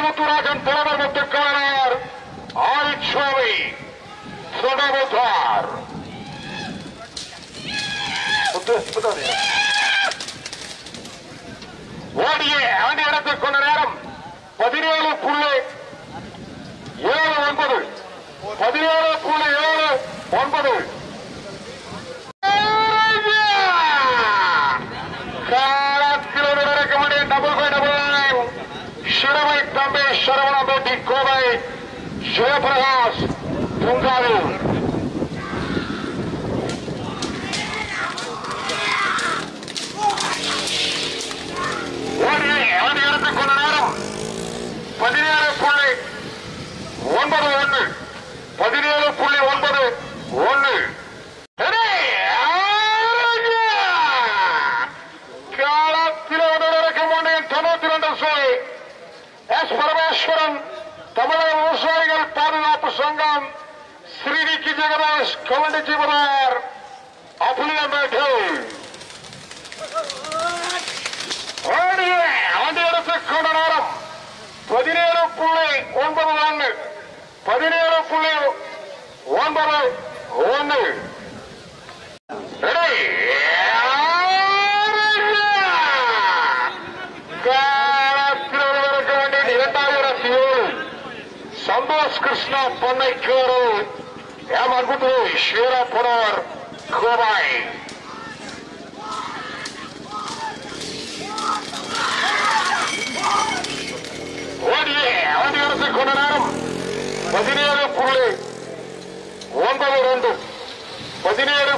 முத்துராஜன் தலைவர் முத்துக்காரர் ஆரிச்சுவாமி தொடர்ந்தார் ஓடிய ஆண்டு இடத்துக்கு கொண்ட நேரம் பதினேழு புள்ளி ஏழு ஒன்பது பதினேழு புள்ளி ஏழு ஒன்பது காலத்தில் ஒரு நடக்க முடியும் double by double nine Siruvai தம்பி சரவணபேட்டி கோவை ஜெயபிரகாஷ் துங்காவில் ஓடி ஆண்டு இடத்துக்கு கொண்ட நேரம் பதினேழு புள்ளி ஒன்பது ஒன்று பதினேழு புள்ளி ஒன்பது ஒன்று காலத்தில் நடக்க முடியும் தொண்ணூத்தி ரெண்டு சோய் எஸ் பரமேஸ்வரன் தமிழக விவசாயிகள் பாதுகாப்பு சங்கம் ஸ்ரீனிக்கு ஜெகதாஸ் கவண்டி ஜீவனார் அப்புலியம்பேட்டை ஓடிய ஆண்டு இடத்துக்கு கொண்ட நேரம் பதினேழு புள்ளி ஒன்பது ஒன்று பதினேழு புள்ளி ஒன்பது ஒன்று ரெடி காலத்தில் இருக்க வேண்டியது இரண்டாயிரத்தி ஏழு சந்தோஷ் கிருஷ்ணா பொன்னைக்கேரு ஏமாங்குட்டு ஸ்ரீராபுரம் கோபாய் ஓடிய ஆண்டு இடத்துக்கு கொண்ட நேரம் பதினேழு புள்ளி ஒன்பது ரெண்டு பதினேழு